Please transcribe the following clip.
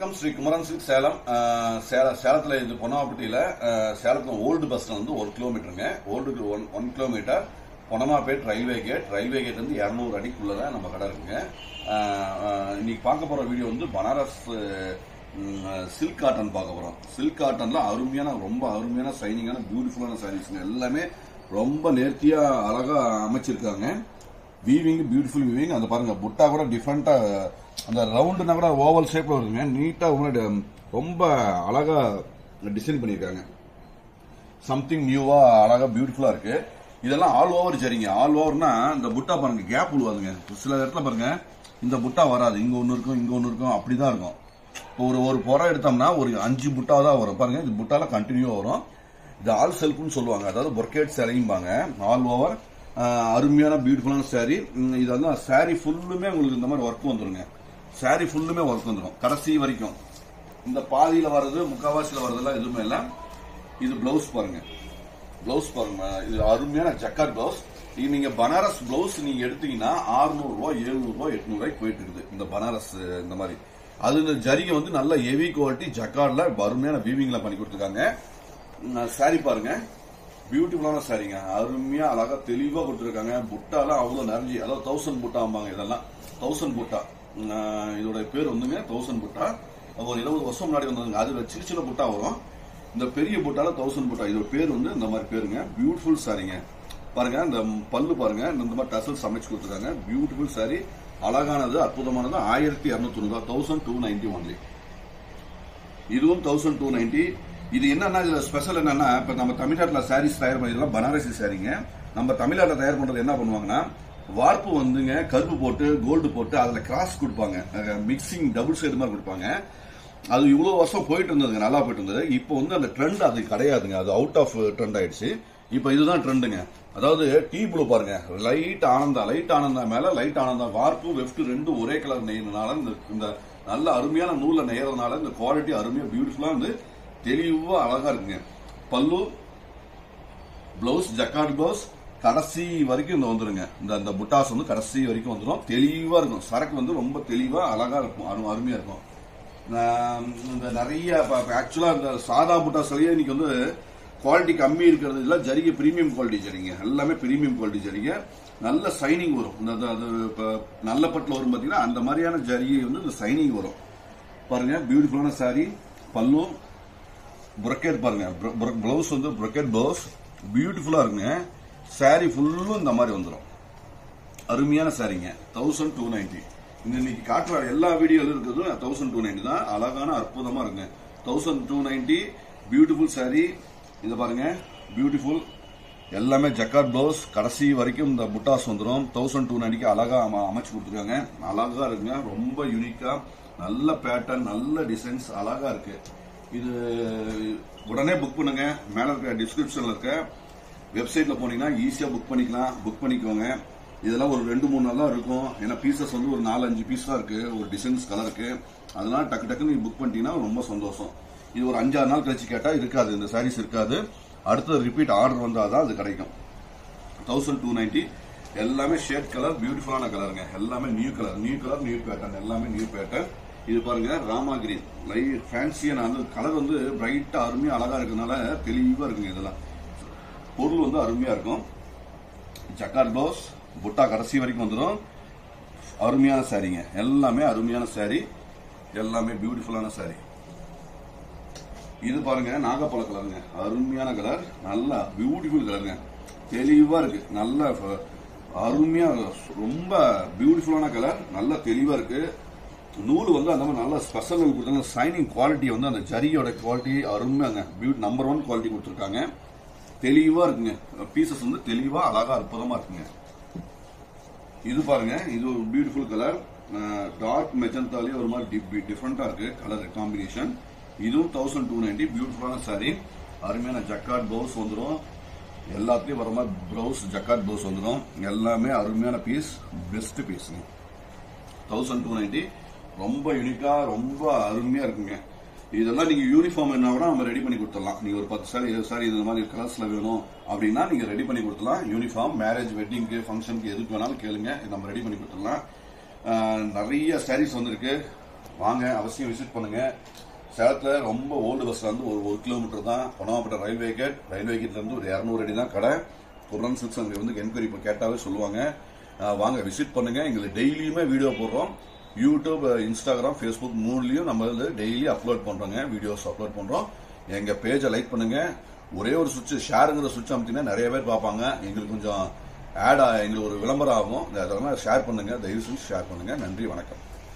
வணக்கம் ஸ்ரீ குமரன் சில்க் சேலம் அஹ், சேல- சேலத்துல இது பொன்னமாப்பட்டியில அஹ், சேலத்துல ஓல்டு பஸ் ஸ்டாண்ட் வந்து ஒரு கிலோமீட்டருங்க old one one kilometre Ponnamapet railway gate railway gate வந்து இரநூறு அடிக்குள்ள தான் நம்ம கடை இருக்குங்க அஹ், அஹ், இன்னைக்கு பார்க்க போற வீடியோ வந்து பனாரஸ் சில்க் காட்டன் பார்க்க போறோம் சில்க் காட்டன்ல அருமையான ரொம்ப அருமையான சைனிங்கான பியூட்டிஃபுல்லான சாரீஸ்ங்க எல்லாமே ரொம்ப நேர்த்தியா அழகா அமைச்சிருக்காங்க வீவிங் பியூட்டிஃபுல் வீவிங் அந்த பாருங்க புட்டா கூட டிஃப்ரெண்டா அந்த ரவுண்டுனா கூட ஓவல் ஷேப்ல வருதுங்க நீட்டா உங்களோட ரொம்ப அழகா டிசைன் பண்ணியிருக்காங்க சம்திங் நியூவா அழகா பியூட்டிஃபுல்லா இருக்கு இதெல்லாம் ஆல் ஓவர் சரிங்க ஆல் ஓவர்னா இந்த புட்டா பாருங்க கேப் விழுவாதுங்க சில இடத்துல பாருங்க இந்த புட்டா வராது இங்க ஒன்னு இருக்கும் இங்க ஒன்னு இருக்கும் அப்படிதான் இருக்கும் இப்போ ஒரு ஒரு புறம் எடுத்தோம்னா ஒரு அஞ்சு புட்டா தான் வரும் பாருங்க இது புட்டால கண்டினியூவா வரும் இது ஆல் செல்ஃப்னு சொல்லுவாங்க அதாவது பொர்கேட் சேரீம்பாங்க ஆல் ஓவர் அருமையான பியூட்டிஃபுல்லான saree ம், இது வந்து saree ஃபுல்லுமே உங்களுக்கு இந்த மாதிரி ஒர்க் வந்துருங்க saree ஃபுல்லுமே ஒர்க் வந்துடும் கடைசி வரைக்கும் இந்த பாதியில வர்றது முக்காவாசியில வர்றதெல்லாம் எதுவுமே இல்லை இது பிளவுஸ் பாருங்க பிளவுஸ் பாருங்க இது அருமையான ஜக்கார் பிளவுஸ் இது நீங்க பனாரஸ் பிளவுஸ் நீங்க எடுத்தீங்கன்னா 600 ரூபாய் 700 ரூபாய் 800 ரூபாய்க்கு போயிட்டு இருக்குது இந்த பனாரஸ் இந்த மாதிரி அது இந்த ஜரிகை வந்து நல்ல ஹெவி குவாலிட்டி ஜக்கார்ட்ல அருமையான வீவிங்ல பண்ணி கொடுத்துருக்காங்க சாரி பாருங்க பியூட்டிஃபுல்லான சாரிங்க அருமையா அழகா தெளிவா கொடுத்துருக்காங்க புட்டாலாம் அவ்வளவு நிறைஞ்சி அதாவது தௌசண்ட் புட்டாம்பாங்க இதெல்லாம் தௌசண்ட் புட்டா உம், இதோட பேர் வந்துங்க தௌசண்ட் புட்டா ஒரு இருபது வருஷம் முன்னாடி வந்ததுங்க அது சின்ன சின்ன புட்டா வரும் இந்த பெரிய புட்டால தௌசண்ட் புட்டா இதோட பேர் வந்து இந்த மாதிரி பேருங்க பியூட்டிஃபுல் சாரிங்க பாருங்க இந்த பல்லு பாருங்க இந்த மாதிரி டசல் சமைச்சு கொடுத்துருக்காங்க பியூட்டிஃபுல் சாரி அழகானது அற்புதமானது ஆயிரத்தி இரநூத்தி தொண்ணூறு தௌசண்ட் டூ நைன்டி ஒன்லி இதுவும் தௌசண்ட் டூ நைன்டி இது என்னன்னா இதுல ஸ்பெஷல் என்னன்னா இப்ப நம்ம தமிழ்நாட்டில் சாரீஸ் தயார் பண்ணிக்கலாம் பனாரசி சாரீங்க நம்ம தமிழ்நாட்டில் தயார் பண்றது என்ன பண்ணுவாங்கன்னா வார்ப்பு வந்துங்க கருப்பு போட்டு கோல்டு போட்டு அதுல கிராஸ் கொடுப்பாங்க மிக்சிங் டபுள் சைடு மாதிரி கொடுப்பாங்க அது இவ்வளவு வருஷம் போயிட்டு இருந்ததுங்க நல்லா போயிட்டு இருந்தது இப்போ வந்து அந்த ட்ரெண்ட் அது கிடையாதுங்க அது அவுட் ஆஃப் ட்ரெண்ட் ஆயிடுச்சு இப்போ இதுதான் ட்ரெண்டுங்க அதாவது டீ ப்ளூ பாருங்க லைட் ஆனந்தா லைட் ஆனந்தா மேல லைட் ஆனந்தா வார்ப்பு வெஃப்ட் ரெண்டும் ஒரே கலர் நெய்யறதுனால இந்த இந்த நல்ல அருமையான நூல்ல நெய்யறதுனால இந்த குவாலிட்டி அருமையா பியூட்டிஃபுல்லா வந்து தெளிவா அழகா இருக்குங்க பல்லு பிளவுஸ் ஜக்கார்ட் பிளவுஸ் கடைசி வரைக்கும் இந்த வந்துருங்க இந்த அந்த புட்டாஸ் வந்து கடைசி வரைக்கும் வந்துடும் தெளிவா இருக்கும் சரக்கு வந்து ரொம்ப தெளிவா அழகா இருக்கும் அரு- அருமையா இருக்கும் நான் இந்த நிறைய ஆக்சுவலா இந்த சாதா புட்டாஸ்லயே இன்னைக்கு வந்து குவாலிட்டி கம்மி இருக்கிறது இல்ல ஜரிகை பிரீமியம் குவாலிட்டி ஜரிங்க எல்லாமே பிரீமியம் குவாலிட்டி ஜரிகை நல்ல சைனிங் வரும் இந்த அது- அது இப்ப நல்ல பட்டுல வரும் பாத்தீங்கன்னா அந்த மாதிரியான ஜரிகை வந்து இந்த சைனிங் வரும் பாருங்க பியூட்டிஃபுல்லான saree பல்லு புரக்கெட் பாருங்க பிளவுஸ் வந்து புரக்கெட் பிளவுஸ் பியூட்டிஃபுல்லா இருக்குங்க saree ஃபுல்லும் இந்த மாதிரி வந்துடும் அருமையான சாரிங்க தௌசண்ட் டூ நைன்டி இந்த இன்னைக்கு காட்டுற எல்லா வீடியோல இருக்கிறதும் தௌசண்ட் டூ நைன்டி தான் அழகான அற்புதமா இருக்குங்க thousand two ninety beautiful saree இதை பாருங்க பியூட்டிஃபுல் எல்லாமே ஜக்கார்ட் பிளவுஸ் கடைசி வரைக்கும் இந்த புட்டாஸ் வந்துடும் தௌசண்ட் டூ நைன்டிக்கு அழகா அம- அமைச்சு கொடுத்துருக்காங்க அழகா இருக்குங்க ரொம்ப யூனிக்கா நல்ல பேட்டர்ன் நல்ல டிசைன்ஸ் அழகா இருக்கு இது உடனே புக் பண்ணுங்க மேல இருக்க டிஸ்கிரிப்ஷன்ல இருக்க வெப்சைட்ல போனீங்கன்னா ஈஸியா புக் பண்ணிக்கலாம் புக் பண்ணிக்கோங்க இதெல்லாம் ஒரு ரெண்டு மூணு நாள் தான் இருக்கும் ஏன்னா பீசஸ் வந்து ஒரு நாலு அஞ்சு பீஸ் தான் இருக்கு ஒரு டிசைன்ஸ் கலருக்கு அதனால டக்கு டக்குன்னு நீங்க புக் பண்ணிட்டீங்கன்னா ரொம்ப சந்தோஷம் இது ஒரு அஞ்சாறு நாள் கழிச்சு கேட்டா இருக்காது இந்த சாரீஸ் இருக்காது அடுத்தது ரிப்பீட் ஆர்டர் வந்தாதான் அது கிடைக்கும் தௌசண்ட் டூ நைன்டி எல்லாமே ஷேட் கலர் பியூட்டிஃபுல்லான கலருங்க எல்லாமே new colour new colour new pattern எல்லாமே நியூ பேட்டர்ன் இது பாருங்க ராமா கிரீன் லைட் ஃபேன்சியான அந்த கலர் வந்து பிரைட்டா அருமையா அழகா இருக்கறதுனால தெளிவா இருக்குங்க இதெல்லாம் பொருள் வந்து அருமையா இருக்கும் ஜக்கார் ப்ளவுஸ் புட்டா கடைசி வரைக்கும் வந்துடும் அருமையான சாரீங்க எல்லாமே அருமையான சாரி எல்லாமே பியூட்டிஃபுல்லான சாரி இது பாருங்க நாகப்பழ கலருங்க அருமையான கலர் நல்லா பியூட்டிஃபுல் கலருங்க தெளிவா இருக்கு நல்ல ஃப- அருமையா ரொம்ப பியூட்டிஃபுல்லான கலர் நல்ல தெளிவா இருக்கு நூல் வந்து அந்த மாதிரி நல்ல ஸ்பெஷல் நூல் கொடுத்தாங்க சைனிங் குவாலிட்டி வந்து அந்த ஜரியோட குவாலிட்டி அருமையாங்க பியூட் நம்பர் ஒன் குவாலிட்டி கொடுத்துருக்காங்க தெளிவா இருக்குங்க பீசஸ் வந்து தெளிவா அழகா அற்புதமா இருக்குங்க இது பாருங்க இது ஒரு பியூட்டிஃபுல் கலர் டார்க் மெஜந்தாலே ஒரு மாதிரி டிஃப்ரெண்டா இருக்கு கலர் காம்பினேஷன் இதுவும் தௌசண்ட் டூ நைன்டி பியூட்டிஃபுல்லான saree அருமையான ஜக்கார்ட் ப்ளவுஸ் வந்துடும் எல்லாத்துலயும் வர மாதிரி ப்ளவுஸ் ஜக்கார்ட் ப்ளவுஸ் வந்துடும் எல்லாமே அருமையான பீஸ் பெஸ்ட் பீஸுங்க தௌசண்ட் டூ நைன்டி ரொம்ப யூனிக்கா ரொம்ப அருமையா இருக்குங்க இதெல்லாம் நீங்க யூனிஃபார்ம் என்ன கூட நம்ம ரெடி பண்ணி கொடுத்துடலாம் நீங்க ஒரு பத்து சாரி இருபது சாரி இந்த மாதிரி கலர்ஸ்ல வேணும் அப்படின்னா நீங்க ரெடி பண்ணி கொடுத்துடலாம் யூனிஃபார்ம் மேரேஜ் வெட்டிங்க்கு ஃபங்க்ஷனுக்கு எதுக்கு வேணாலும் கேளுங்க இது நம்ம ரெடி பண்ணி கொடுத்துடலாம் ஆஹ் நிறைய சாரீஸ் வந்திருக்கு வாங்க அவசியம் விசிட் பண்ணுங்க சேலத்துல ரொம்ப ஓல்டு பஸ்ல இருந்து ஒரு ஒரு கிலோமீட்டர் தான் பொனவாப்பட்ட ரயில்வே கேட் ரயில்வே கேட்ல இருந்து ஒரு இரநூறு அடி தான் கடை குர்ரன் சில்க்ஸ் அங்க வந்து என்கொயரி இப்போ கேட்டாவே சொல்லுவாங்க அஹ் வாங்க விசிட் பண்ணுங்க எங்களுக்கு டெய்லியுமே வீடியோ போடுறோம் யூடியூப் இன்ஸ்டாகிராம் ஃபேஸ்புக் மூணுலயும் நம்ம வந்து டெய்லி அப்லோட் பண்றோங்க வீடியோஸ் அப்லோட் பண்றோம் எங்க பேஜை லைக் பண்ணுங்க ஒரே ஒரு சுவிட்ச் ஷேருங்கிற சுவிட்ச் அமைத்தீங்கன்னா நிறைய பேர் பார்ப்பாங்க எங்களுக்கு கொஞ்சம் ஆட் எங்களுக்கு ஒரு விளம்பரம் ஆகும் அதெல்லாம் ஷேர் பண்ணுங்க தயவு செஞ்சு ஷேர் பண்ணுங்க நன்றி வணக்கம்